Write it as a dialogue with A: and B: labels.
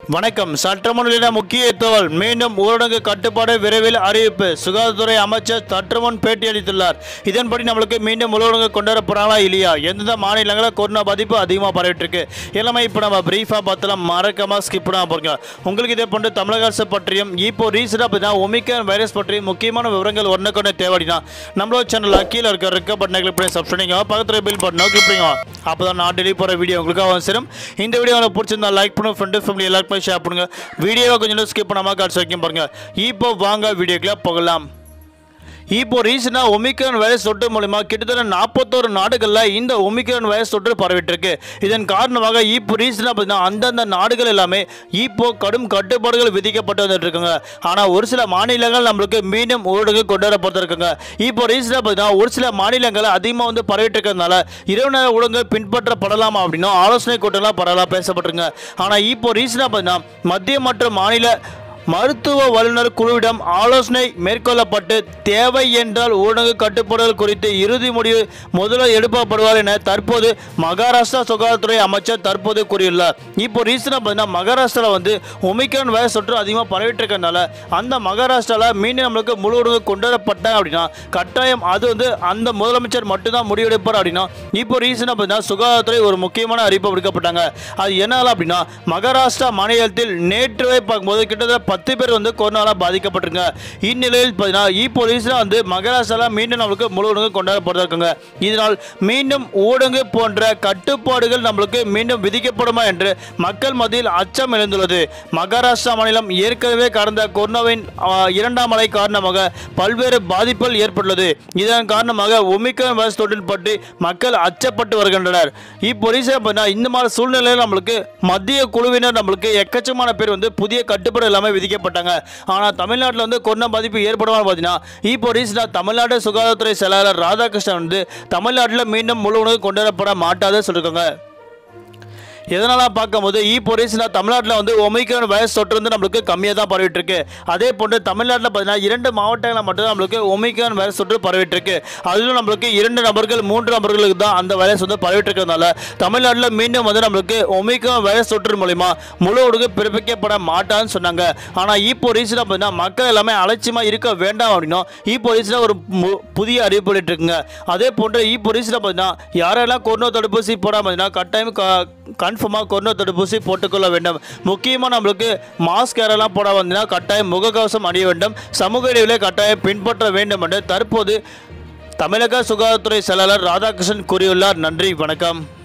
A: வணக்கம் சட்டமன்ற முக்கிய தகவல் மீண்டும் ஊரடங்கு கட்டுப்பாடு விரைவில் அறிவிப்பு சுகாதாரத்துறை அமைச்சர் சற்றுமுன் பேட்டியளித்துள்ளார் இதன்படி நம்மளுக்கு மீண்டும் ஊரடங்கு கொண்டு வர போறாங்களா இல்லையா எந்தெந்த மாநிலங்களில் கொரோனா பாதிப்பு அதிகமாக பரவிட்டு இருக்கு எல்லாமே இப்போ நம்ம பிரீஃபாக பார்த்தலாம் மறக்காம ஸ்கிப் பண்ணாம போறீங்க உங்களுக்கு இதே போன்று தமிழக அரசு பற்றியும் இப்போ ரீசெண்டாக பார்த்தீங்கன்னா ஒமிக்ரான் வைரஸ் பற்றியும் முக்கியமான விவரங்கள் ஒன்று கொண்டு தேவைடினா நம்மளோட சேனல் கீழே இருக்க இருக்க பட்டனை கிளிக் பண்ணி சப்ஸ்கிரைப் பண்ணிக்கோங்க பக்கத்தில் பில் பட்டனை கிளிக் பண்ணிக்கோங்க அப்போ தான் நான் டெலிவரி போகிற வீடியோ உங்களுக்காக சேரும் இந்த வீடியோ உங்களுக்கு பிடிச்சிருந்தா லைக் பண்ணுங்க ஃப்ரெண்டு ஃபேமிலி எல்லாருக்குமே ஷேர் பண்ணுங்க வீடியோவை கொஞ்சம் ஸ்கிப் பண்ணாமல் காட்சி வரைக்கும் பாருங்க இப்போ வாங்க வீடியோக்குள்ள போகலாம் இப்போ ரீசெண்டாக ஒமிக்ரான் வைரஸ் தொற்று மூலமா கிட்டத்தட்ட நாற்பத்தோரு நாடுகளில் இந்த ஒமிக்ரான் வைரஸ் தொற்று பரவிட்டு இருக்கு இதன் காரணமாக இப்போ ரீசெண்டாக பார்த்தீங்கன்னா அந்தந்த நாடுகள் எல்லாமே இப்போ கடும் கட்டுப்பாடுகள் விதிக்கப்பட்டு வந்துட்டு இருக்காங்க ஆனால் ஒரு சில மாநிலங்கள் நம்மளுக்கு மீண்டும் ஊரடங்கு கொண்டு வரப்பட்டு இருக்காங்க இப்போ ரீசெண்டாக பார்த்தீங்கன்னா ஒரு சில மாநிலங்கள் அதிகமாக வந்து பரவிட்டு இருக்கிறதுனால இரவு நேர ஊடகங்கள் பின்பற்றப்படலாமா அப்படின்னும் ஆலோசனை கூட்டம்லாம் பரவலாக பேசப்பட்டிருங்க ஆனால் இப்போ ரீசெண்டாக பார்த்தீங்கன்னா மத்திய மற்றும் மாநில மருத்துவ வல்லுநர் குழுவிடம் ஆலோசனை மேற்கொள்ளப்பட்டு தேவை என்றால் ஊடக கட்டுப்பாடுகள் குறித்து இறுதி முடிவு முதலில் எடுக்கப்படுவார் என தற்போது மகாராஷ்டிரா சுகாதாரத்துறை அமைச்சர் தற்போது கூறியுள்ளார் இப்போ ரீசனாக பார்த்தீங்கன்னா மகாராஷ்டிராவில் வந்து ஒமிக்ரான் வைரஸ் தொற்று அதிகமாக பரவிட்டு இருக்கறனால அந்த மகாராஷ்டிராவில் மீண்டும் நம்மளுக்கு முழு ஊடக கொண்டு வரப்பட்டாங்க அப்படின்னா கட்டாயம் அது வந்து அந்த முதலமைச்சர் மட்டும்தான் முடிவெடுப்பார் அப்படின்னா இப்போ ரீசனாக பார்த்தீங்கன்னா சுகாதாரத்துறை ஒரு முக்கியமான அறிவிப்பு விடுக்கப்பட்டாங்க அது என்ன அப்படின்னா மகாராஷ்டிரா மாநிலத்தில் நேற்று பார்க்கும்போது கிட்டத்தட்ட பத்து பேர் வந்து கொரோனால பாதிக்கப்பட்டிருங்க இந்நிலையில் பார்த்தீங்கன்னா இப்போ ரீசனாக வந்து மகாராஷ்டிராவில் மீண்டும் நம்மளுக்கு முழு ஊடகம் கொண்டாடப்பட்டிருக்காங்க இதனால் மீண்டும் ஊடங்கு போன்ற கட்டுப்பாடுகள் நம்மளுக்கு மீண்டும் விதிக்கப்படுமா என்று மக்கள் மத்தியில் அச்சம் எழுந்துள்ளது மகாராஷ்டிரா மாநிலம் ஏற்கனவே கடந்த கொரோனாவின் ஆ, இரண்டாம் அலை காரணமாக பல்வேறு பாதிப்புகள் ஏற்பட்டுள்ளது இதன் காரணமாக ஒமிக்ரான் வைரஸ் தொற்றில் பற்றி மக்கள் அச்சப்பட்டு வருகின்றனர் இப்போ ரீசன் பார்த்தீங்கன்னா இந்த மாதிரி சூழ்நிலையில் நம்மளுக்கு மத்திய குழுவினர் நம்மளுக்கு எக்கச்சக்கமான பேர் வந்து புதிய கட்டுப்பாடு எல்லாமே விதிக்கப்பட்டாங்க ஆனால் தமிழ்நாட்டில் வந்து கொரோனா பாதிப்பு ஏற்படுமா பார்த்தீங்கன்னா இப்போ ரீசெண்டாக தமிழ்நாடு சுகாதாரத்துறை செயலாளர் ராதாகிருஷ்ணன் வந்து தமிழ்நாட்டில் மீண்டும் முழு உணவு கொண்டு வரப்பட மாட்டாத சொல்லியிருக்காங்க எதனால பார்க்கும்போது இப்போ ரீசனாக தமிழ்நாட்டில் வந்து ஒமிக்ரான் வைரஸ் தொற்று வந்து நம்மளுக்கு கம்மியாக தான் பரவிட்டு இருக்கு அதே போன்று தமிழ்நாட்டில் பார்த்தீங்கன்னா இரண்டு மாவட்டங்களில் மட்டும் நம்மளுக்கு ஒமிக்ரான் வைரஸ் தொற்று பரவிட்டு இருக்கு அதிலும் நம்மளுக்கு இரண்டு நபர்கள் மூன்று நபர்களுக்கு தான் அந்த வைரஸ் வந்து பரவிட்டு இருக்கிறதுனால தமிழ்நாட்டில் மீண்டும் வந்து நம்மளுக்கு ஒமிக்ரான் வைரஸ் தொற்று மூலிமா முழு ஒடுக்கு பிறப்பிக்கப்பட மாட்டான்னு சொன்னாங்க ஆனால் இப்போ ரீசனாக பார்த்தீங்கன்னா மக்கள் எல்லாமே அலட்சியமாக இருக்க வேண்டாம் அப்படின்னும் இப்போ ரீசனாக ஒரு மு- புதிய அறிவிப்பு வெளியிட்டு இருக்குங்க அதே போன்று இப்போ ரீசனாக பார்த்தீங்கன்னா யாரெல்லாம் கொரோனா தடுப்பூசி போடாமல் பார்த்தீங்கன்னா கட்டாயம் க கன்ஃபார்மாக கொரோனா தடுப்பூசி போட்டுக்கொள்ள வேண்டும் முக்கியமாக நம்மளுக்கு மாஸ்க் யாரெல்லாம் போட வந்தீங்கன்னா கட்டாயம் முகக்கவசம் அணிய வேண்டும் சமூக இடைவெளியை கட்டாயம் பின்பற்ற வேண்டும் என்று தற்போது தமிழக சுகாதாரத்துறை செயலாளர் ராதாகிருஷ்ணன் கூறியுள்ளார் நன்றி வணக்கம்